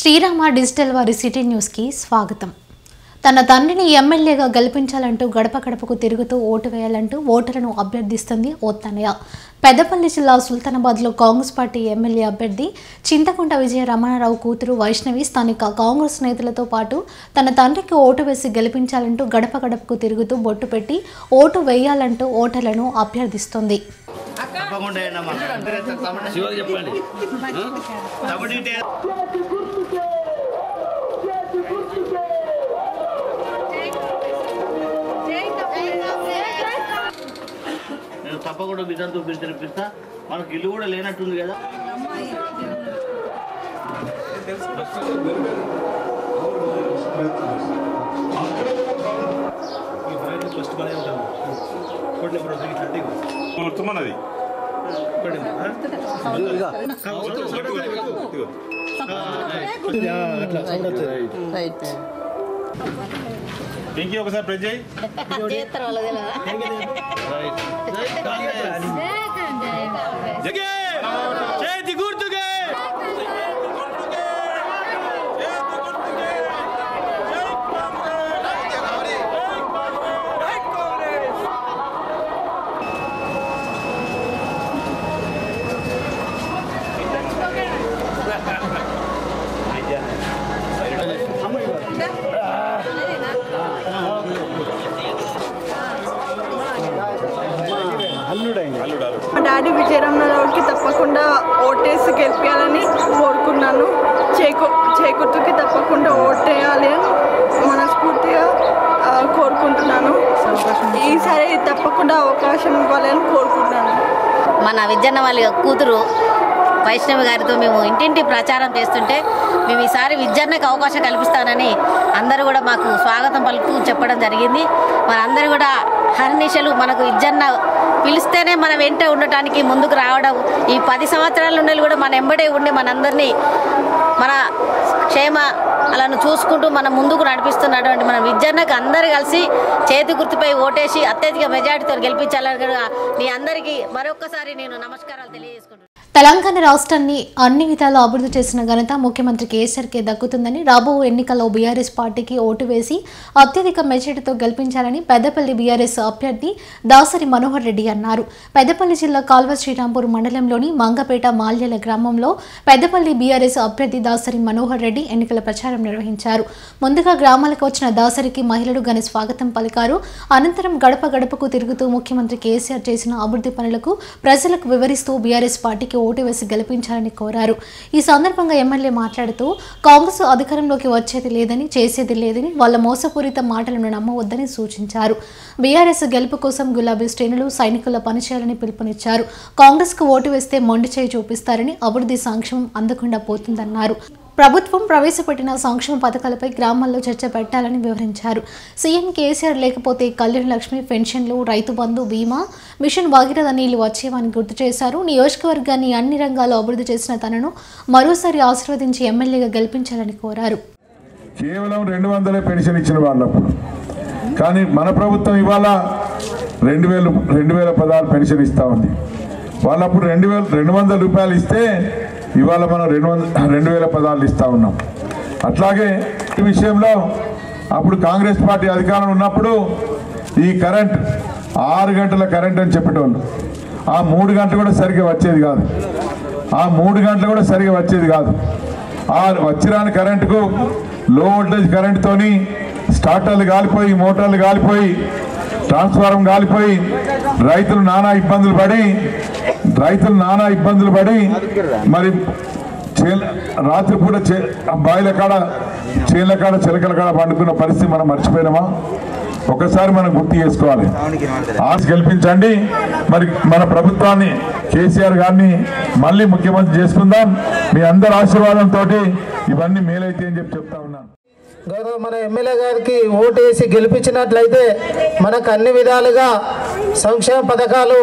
Srirama digital వారి city న్యూస్కి స్వాగతం తన తండ్రిని ఎమ్మెల్యేగా గెలిపించాలంటూ గడప గడపకు తిరుగుతూ ఓటు వేయాలంటూ ఓటర్లను అభ్యర్థిస్తుంది ఓ తనయ పెద్దపల్లి జిల్లా సుల్తానాబాద్లో కాంగ్రెస్ పార్టీ ఎమ్మెల్యే అభ్యర్థి చింతకుంట విజయ రమణారావు కూతురు వైష్ణవి స్థానిక కాంగ్రెస్ నేతలతో పాటు తన తండ్రికి ఓటు వేసి గెలిపించాలంటూ గడప గడపకు తిరుగుతూ బొట్టు పెట్టి ఓటు వేయాలంటూ ఓటర్లను అభ్యర్థిస్తోంది తప్పకుండా ఏంటమ్మా శివకి చెప్పండి తమిడి నేను తప్పకుండా విధాంతో పిలిపిస్తా మనకి ఇల్లు కూడా లేనట్టుంది కదా మొత్తమన్నది ఇంకే ఒకసారి ప్రెస్ చేయి చేతి గుర్తుకే మా డాడీ విజయరామరావుకి తప్పకుండా ఓటేసి గెలిపించాలని కోరుకున్నాను చేకూ చేకూర్తుకి తప్పకుండా ఓటేయాలి అని మనస్ఫూర్తిగా ఆ, కోరుకుంటున్నాను ఈసారి తప్పకుండా అవకాశం ఇవ్వాలని కోరుకుంటున్నాను మన విజయన్న వాళ్ళ కూతురు వైష్ణవి గారితో మేము ఇంటింటి ప్రచారం చేస్తుంటే మేము ఈసారి విద్యన్నకు అవకాశం కల్పిస్తానని అందరూ కూడా మాకు స్వాగతం పలుకు చెప్పడం జరిగింది మనందరూ కూడా హర్నిశలు మనకు విద్యన్న పిలిస్తేనే మన వెంట ఉండటానికి ముందుకు రావడం ఈ పది సంవత్సరాల నుండి కూడా మన ఎంబడే ఉండి మనందరినీ మన క్షేమ అలాను చూసుకుంటూ మనం ముందుకు నడిపిస్తున్నటువంటి మన విద్యన్నకు అందరూ కలిసి చేతి గుర్తుపై ఓటేసి అత్యధిక మెజార్టీతో గెలిపించాలని కూడా మీ అందరికీ మరొక్కసారి నేను నమస్కారాలు తెలియజేసుకుంటున్నాను తెలంగాణ రాష్ట్రాన్ని అన్ని విధాలా అభివృద్ధి చేసిన ఘనత ముఖ్యమంత్రి కేసీఆర్కే దక్కుతుందని రాబో ఎన్నికల్లో బీఆర్ఎస్ పార్టీకి ఓటు వేసి అత్యధిక మెజార్టీతో గెలిపించాలని పెద్దపల్లి బీఆర్ఎస్ అభ్యర్థి దాసరి మనోహర్ రెడ్డి అన్నారు పెద్దపల్లి జిల్లా కాల్వ శ్రీరాంపూర్ మండలంలోని మంగపేట మాల్యాల గ్రామంలో పెద్దపల్లి బీఆర్ఎస్ అభ్యర్థి దాసరి మనోహర్ రెడ్డి ఎన్నికల ప్రచారం నిర్వహించారు ముందుగా గ్రామాలకు వచ్చిన దాసరికి మహిళలు ఘన స్వాగతం పలికారు అనంతరం గడప గడపకు తిరుగుతూ ముఖ్యమంత్రి కేసీఆర్ చేసిన అభివృద్ధి పనులకు ప్రజలకు వివరిస్తూ బీఆర్ఎస్ పార్టీకి ఓటు వేసి గెలిపించాలని కోరారు ఈ సందర్భంగా ఎమ్మెల్యే మాట్లాడుతూ కాంగ్రెస్ అధికారంలోకి వచ్చేది లేదని చేసేది లేదని వాళ్ళ మోసపూరిత మాటలను నమ్మవద్దని సూచించారు బీఆర్ఎస్ గెలుపు కోసం గులాబీ శ్రేణులు సైనికుల పనిచేయాలని పిలుపునిచ్చారు కాంగ్రెస్కు ఓటు వేస్తే మొండి చేయి చూపిస్తారని అభివృద్ధి సంక్షేమం అందకుండా పోతుందన్నారు ప్రభుత్వం ప్రవేశపెట్టిన సంక్షేమ పథకాలపై గ్రామాల్లో చర్చ పెట్టాలని వివరించారు సీఎం కేసీఆర్ లేకపోతే కళ్యాణ లక్ష్మి పెన్షన్లు రైతు బంధు బీమా మిషన్ భగీరథ నీళ్లు వచ్చేవని గుర్తు చేశారు నియోజకవర్గాన్ని అన్ని రంగాల్లో అభివృద్ధి చేసిన తనను మరోసారి ఆశీర్వదించి ఎమ్మెల్యేగా గెలిపించాలని కోరారు కేవలం రెండు వందలే పెన్షన్ ఇచ్చిన వాళ్ళప్పుడు కానీ మన ప్రభుత్వం ఇవాళ రెండు వేలు రెండు వేల పదహారు పెన్షన్ ఇస్తా ఉంది వాళ్ళప్పుడు రెండు వేల రెండు వందల రూపాయలు ఇస్తే ఇవాళ మనం రెండు వంద రెండు వేల పదహారులు ఇస్తా ఉన్నాం అట్లాగే ఈ విషయంలో అప్పుడు కాంగ్రెస్ పార్టీ అధికారం ఉన్నప్పుడు ఈ కరెంట్ ఆరు గంటల కరెంట్ అని చెప్పేటోళ్ళు ఆ మూడు గంటలు కూడా సరిగ్గా వచ్చేది కాదు ఆ మూడు గంటలు కూడా సరిగ్గా వచ్చేది కాదు ఆ వచ్చిరాని కరెంటుకు లో వోల్టేజ్ కరెంటుతోని స్టార్టర్లు కాలిపోయి మోటార్లు కాలిపోయి ట్రాన్స్ఫారం కాలిపోయి రైతులు నానా ఇబ్బందులు పడి రైతులు నానా ఇబ్బందులు పడి మరి చేల- రాత్రిపూట చే ఆ బాయిల కాడ చేళ్ళ కాడ చిలకల కాడ పండుకున్న పరిస్థితి మనం మర్చిపోయినామా ఒకసారి మనం గుర్తు చేసుకోవాలి ఆశ గెలిపించండి మరి మన ప్రభుత్వాన్ని కేసీఆర్ గారిని మళ్ళీ ముఖ్యమంత్రి చేసుకుందాం మీ అందరి ఆశీర్వాదంతో ఇవన్నీ మేలైతే అని చెప్పి చెప్తా ఉన్నాను గౌరవ మన ఎమ్మెల్యే గారికి ఓటు వేసి గెలిపించినట్లయితే మనకు అన్ని విధాలుగా సంక్షేమ పథకాలు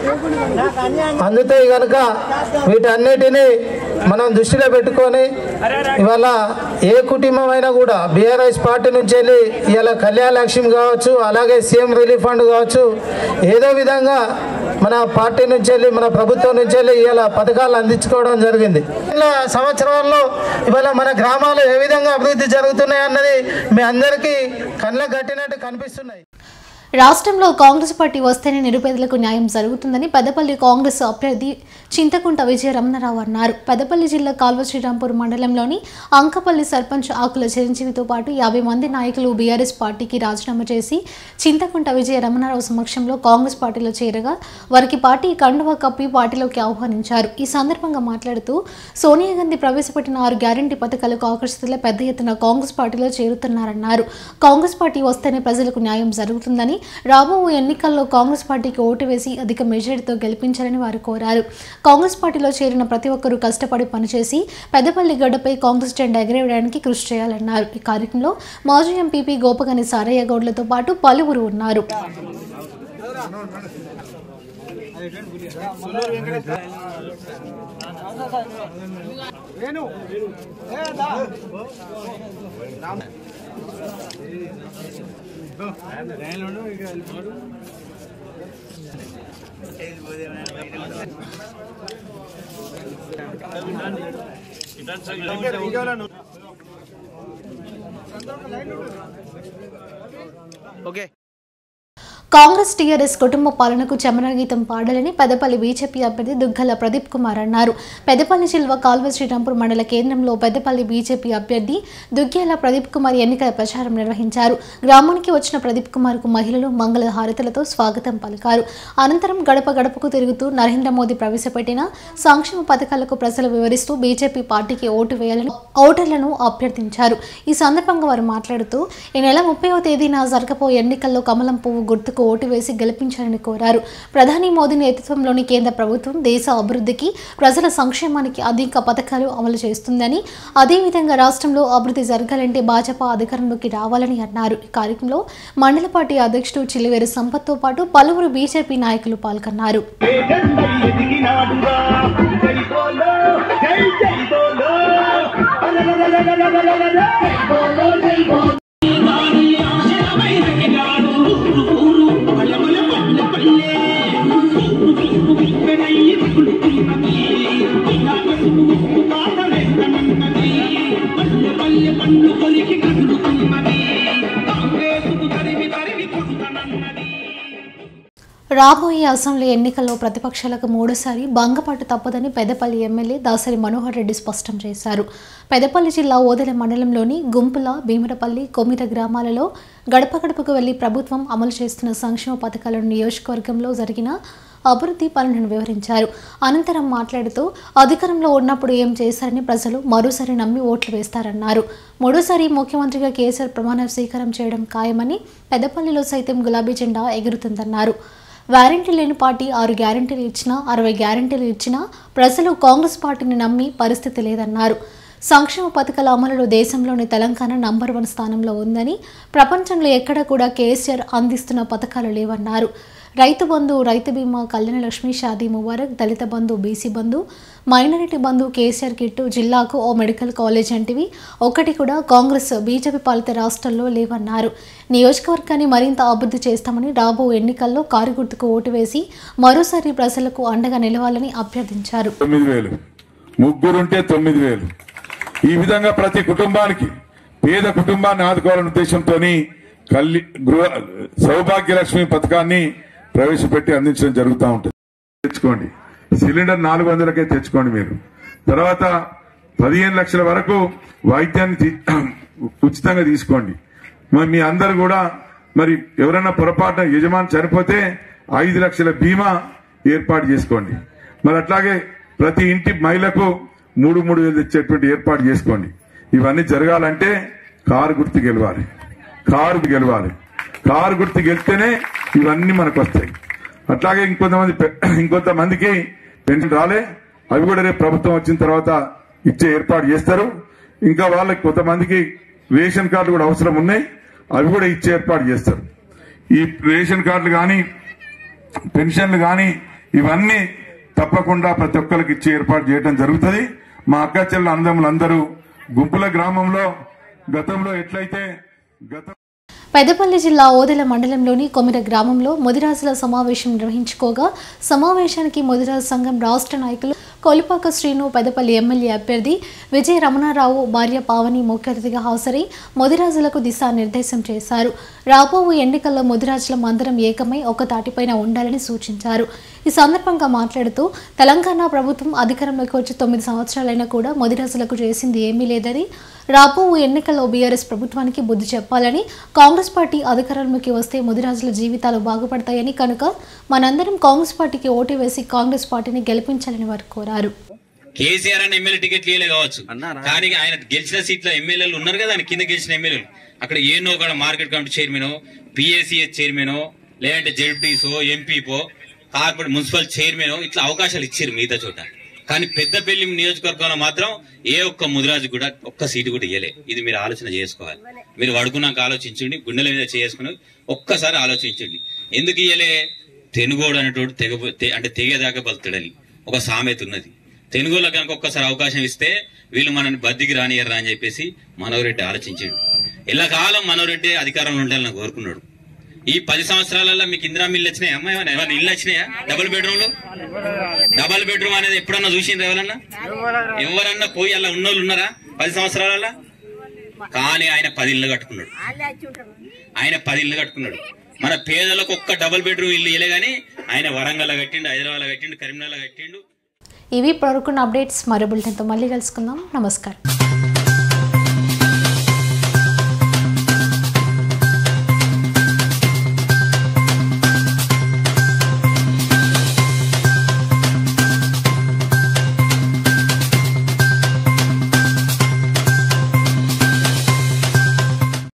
అందుతాయి కనుక వీటన్నిటిని మనం దృష్టిలో పెట్టుకొని ఇవాళ ఏ కుటుంబం అయినా కూడా బీఆర్ఎస్ పార్టీ నుంచి వెళ్ళి ఇవాళ కళ్యాణ లక్ష్మి కావచ్చు అలాగే సీఎం రిలీఫ్ ఫండ్ కావచ్చు ఏదో విధంగా మన పార్టీ నుంచి వెళ్ళి మన ప్రభుత్వం నుంచి వెళ్ళి ఇవాళ పథకాలు అందించుకోవడం జరిగింది ఇలా సంవత్సరాల్లో ఇవాళ మన గ్రామాలు ఏ విధంగా అభివృద్ధి జరుగుతున్నాయి అన్నది మీ అందరికీ కళ్ళకు కట్టినట్టు కనిపిస్తున్నాయి రాష్ట్రంలో కాంగ్రెస్ పార్టీ వస్తేనే నిరుపేదలకు న్యాయం జరుగుతుందని పెద్దపల్లి కాంగ్రెస్ అభ్యర్థి చింతకుంట విజయ రమణరావు అన్నారు పెద్దపల్లి జిల్లా కాల్వ శ్రీరాంపూర్ మండలంలోని అంకపల్లి సర్పంచ్ ఆకుల చిరంజీవితో పాటు యాభై మంది నాయకులు బీఆర్ఎస్ పార్టీకి రాజీనామా చేసి చింతకుంట విజయ రమణారావు సమక్షంలో కాంగ్రెస్ పార్టీలో చేరగా వారికి పార్టీ కండువా కప్పి పార్టీలోకి ఆహ్వానించారు ఈ సందర్భంగా మాట్లాడుతూ సోనియా గాంధీ ప్రవేశపెట్టిన ఆరు గ్యారంటీ పథకాలకు ఆకర్షితులే పెద్ద ఎత్తున కాంగ్రెస్ పార్టీలో చేరుతున్నారన్నారు కాంగ్రెస్ పార్టీ వస్తేనే ప్రజలకు న్యాయం జరుగుతుందని రాబో ఎన్నికల్లో కాంగ్రెస్ పార్టీకి ఓటు వేసి అధిక మెజారిటీతో గెలిపించాలని వారు కోరారు కాంగ్రెస్ పార్టీలో చేరిన ప్రతి ఒక్కరూ కష్టపడి పనిచేసి పెద్దపల్లి గడ్డపై కాంగ్రెస్ జెండా ఎగరేయడానికి కృషి చేయాలన్నారు ఈ కార్యక్రమంలో మాజీ ఎంపీపీ గోపగని సారయ్య గౌడ్లతో పాటు పలువురు ఉన్నారు ఓకే కాంగ్రెస్ టీఆర్ఎస్ కుటుంబ పాలనకు చమరగీతం పాడాలని పెద్దపల్లి బీజేపీ అభ్యర్థి దుగ్గల ప్రదీప్ కుమార్ అన్నారు పెద్దపల్లి జిల్లా కాల్వ శ్రీరాంపూర్ మండల కేంద్రంలో పెద్దపల్లి బీజేపీ అభ్యర్థి దుగ్గ్యాల ప్రదీప్ కుమార్ ఎన్నికల ప్రచారం నిర్వహించారు గ్రామానికి వచ్చిన ప్రదీప్ కుమార్ కు మహిళలు మంగళ హారతులతో స్వాగతం పలికారు అనంతరం గడప గడపకు తిరుగుతూ నరేంద్ర మోదీ ప్రవేశపెట్టిన సంక్షేమ పథకాలకు ప్రజలు వివరిస్తూ బీజేపీ పార్టీకి ఓటు వేయాలని ఓటర్లను అభ్యర్థించారు ఈ సందర్భంగా వారు మాట్లాడుతూ ఈ నెల ముప్పైవ తేదీన జరగబోయే ఎన్నికల్లో కమలం పువ్వు గుర్తుకు ఓటు వేసి గెలిపించాలని కోరారు ప్రధాని మోదీ నేతృత్వంలోని కేంద్ర ప్రభుత్వం దేశ అభివృద్ధికి ప్రజల సంక్షేమానికి అధిక పథకాలు అమలు చేస్తుందని అదేవిధంగా రాష్ట్రంలో అభివృద్ధి జరగాలంటే భాజపా అధికారంలోకి రావాలని అన్నారు ఈ కార్యక్రమంలో మండల పార్టీ అధ్యక్షుడు చిలివేరు సంపత్తో పాటు పలువురు బీజేపీ నాయకులు పాల్గొన్నారు రాబోయే అసెంబ్లీ ఎన్నికల్లో ప్రతిపక్షాలకు మూడోసారి భంగపాటు తప్పదని పెద్దపల్లి ఎమ్మెల్యే దాసరి మనోహర్ రెడ్డి స్పష్టం చేశారు పెద్దపల్లి జిల్లా ఓదెల మండలంలోని గుంపుల భీమరపల్లి కొమిర గ్రామాలలో గడప గడపకు వెళ్లి ప్రభుత్వం అమలు చేస్తున్న సంక్షేమ పథకాలను నియోజకవర్గంలో జరిగిన అభివృద్ధి పనులను వివరించారు అనంతరం మాట్లాడుతూ అధికారంలో ఉన్నప్పుడు ఏం చేశారని ప్రజలు మరోసారి నమ్మి ఓట్లు వేస్తారన్నారు మూడోసారి ముఖ్యమంత్రిగా కేసీఆర్ ప్రమాణ స్వీకారం చేయడం ఖాయమని పెద్దపల్లిలో సైతం గులాబీ జెండా ఎగురుతుందన్నారు వారంటీ లేని పార్టీ ఆరు గ్యారంటీలు ఇచ్చినా అరవై గ్యారంటీలు ఇచ్చినా ప్రజలు కాంగ్రెస్ పార్టీని నమ్మి పరిస్థితి లేదన్నారు సంక్షేమ పథకాల అమలులో దేశంలోని తెలంగాణ నంబర్ వన్ స్థానంలో ఉందని ప్రపంచంలో ఎక్కడ కూడా కేసీఆర్ అందిస్తున్న పథకాలు లేవన్నారు రైతు బంధు Rythu Bima Kalyana Lakshmi Shaadi Mubarak Dalit Bandhu BC Bandhu minority Bandhu KCR kit జిల్లాకు ఓ మెడికల్ కాలేజ్ వంటివి ఒకటి కూడా కాంగ్రెస్ బీజేపీ పాలిత రాష్ట్రాల్లో లేవన్నారు నియోజకవర్గాన్ని మరింత అభివృద్ధి చేస్తామని రాబో ఎన్నికల్లో కారు గుర్తుకు ఓటు వేసి మరోసారి ప్రజలకు అండగా నిలవాలని అభ్యర్థించారు తొమ్మిది వేలు ముగ్గురుంటే తొమ్మిది వేలు ఈ విధంగా ప్రతి కుటుంబానికి పేద కుటుంబాన్ని ఆదుకోవాలనే ఉద్దేశంతో కల్లి గృహ సౌభాగ్య లక్ష్మి పథకాన్ని ప్రవేశపెట్టి అందించడం జరుగుతూ ఉంటుంది తెచ్చుకోండి సిలిండర్ నాలుగు వందలకే తెచ్చుకోండి మీరు తర్వాత పదిహేను లక్షల వరకు వైద్యాన్ని తీ- ఉచితంగా తీసుకోండి మరి మీ అందరు కూడా మరి ఎవరైనా పొరపాటున యజమాని చనిపోతే ఐదు లక్షల బీమా ఏర్పాటు చేసుకోండి మరి అట్లాగే ప్రతి ఇంటి మహిళకు మూడు మూడు వేలు తెచ్చేటువంటి ఏర్పాటు చేసుకోండి ఇవన్నీ జరగాలంటే కారు గుర్తు గెలవాలి కారు గెలవాలి కారు గుర్తు గెలిస్తేనే ఇవన్నీ మనకు వస్తాయి అట్లాగే ఇంకొంతమంది పె- ఇంకొంతమందికి పెన్షన్ రాలే అవి కూడా రేపు ప్రభుత్వం వచ్చిన తర్వాత ఇచ్చే ఏర్పాటు చేస్తారు ఇంకా వాళ్ళకి కొంతమందికి రేషన్ కార్డులు కూడా అవసరం ఉన్నాయి అవి కూడా ఇచ్చే ఏర్పాటు చేస్తారు ఈ రేషన్ కార్డులు కానీ పెన్షన్లు కానీ ఇవన్నీ తప్పకుండా ప్రతి ఒక్కరికి ఇచ్చే ఏర్పాటు చేయడం జరుగుతుంది మా అక్క చెల్లెల అందములందరూ గుంపుల గ్రామంలో గతంలో ఎట్లయితే గత పెద్దపల్లి జిల్లా ఓదెల మండలంలోని కొమిర గ్రామంలో ముదిరాజుల సమావేశం నిర్వహించుకోగా సమావేశానికి ముదిరాజు సంఘం రాష్ట్ర నాయకులు కొలిపాక శ్రీను పెద్దపల్లి ఎమ్మెల్యే అభ్యర్థి విజయ రమణారావు భార్య పావని ముఖ్య అతిథిగా హాజరై ముదిరాజులకు దిశానిర్దేశం చేశారు రాబోవు ఎన్నికల్లో ముదిరాజులం అందరం ఏకమై ఒక తాటిపైన ఉండాలని సూచించారు ఈ సందర్భంగా మాట్లాడుతూ తెలంగాణ ప్రభుత్వం అధికారంలోకి వచ్చి తొమ్మిది సంవత్సరాలైనా కూడా ముదిరాజులకు చేసింది ఏమీ లేదని రాబో ఎన్నికల్లో బీఆర్ఎస్ ప్రభుత్వానికి బుద్ధి చెప్పాలని కాంగ్రెస్ పార్టీ అధికారంలోకి వస్తే ముదిరాజుల జీవితాలు బాగుపడతాయని కనుక మనందరం కాంగ్రెస్ పార్టీకి ఓటు వేసి కాంగ్రెస్ పార్టీని గెలిపించాలని వారు కోరారు కేసీఆర్ అని ఎమ్మెల్యే టికెట్ ఇయ్యలే కావచ్చు కానీ ఆయన గెలిచిన సీట్ల ఎమ్మెల్యేలు ఉన్నారు కదా ఆయన కింద గెలిచిన ఎమ్మెల్యేలు అక్కడ ఏనో కూడా market committee chairman PSCS chairman లేదంటే జెడ్పీసో ఎంపీపో కార్పొరేట్ మున్సిపల్ చైర్మన్ ఇట్లా అవకాశాలు ఇచ్చారు మిగతా చోట కానీ పెద్దపల్లి నియోజకవర్గంలో మాత్రం ఏ ఒక్క ముదిరాజు కూడా ఒక్క సీటు కూడా ఇయ్యలే ఇది మీరు ఆలోచన చేసుకోవాలి మీరు పడుకున్నాక ఆలోచించండి గుండెల మీద చేసుకుని ఒక్కసారి ఆలోచించండి ఎందుకు ఇయ్యలే తెనుగోడు అనేటోడు తెగ తె- అంటే తెగేదాకా బలుతాడని ఒక సామెత ఉన్నది తెనుగోళ్ళ కనుక ఒక్కసారి అవకాశం ఇస్తే వీళ్ళు మనని బద్దికి రానియర్రా అని చెప్పేసి మనోరెడ్డి ఆలోచించండి ఎల్లకాలం మనోరెడ్డి అధికారంలో ఉండాలని కోరుకున్నాడు ఈ పది సంవత్సరాలలో మీకు ఇందిరా మిల్లు వచ్చినాయా అమ్మాయి ఏమైనా ఇల్లు వచ్చినాయా డబుల్ బెడ్రూమ్లు డబుల్ బెడ్రూమ్ అనేది ఎప్పుడన్నా చూసిండ్రు ఎవరన్నా ఎవరన్నా పోయి అలా ఉన్నోళ్ళు ఉన్నారా పది సంవత్సరాలలో కానీ ఆయన పది ఇల్లు కట్టుకున్నాడు ఆయన పది ఇల్లు కట్టుకున్నాడు మన పేదలకు ఒక్క డబుల్ బెడ్రూమ్ ఇల్లు ఇయ్యలే గానీ ఆయన వరంగల్ కట్టిండు హైదరాబాద్ కట్టిండు కరీంనగర్ కట్టిండు ఇవి ఇప్పటివరకున్న అప్డేట్స్ మరో బులెటిన్తో మళ్ళీ కలుసుకుందాం నమస్కారం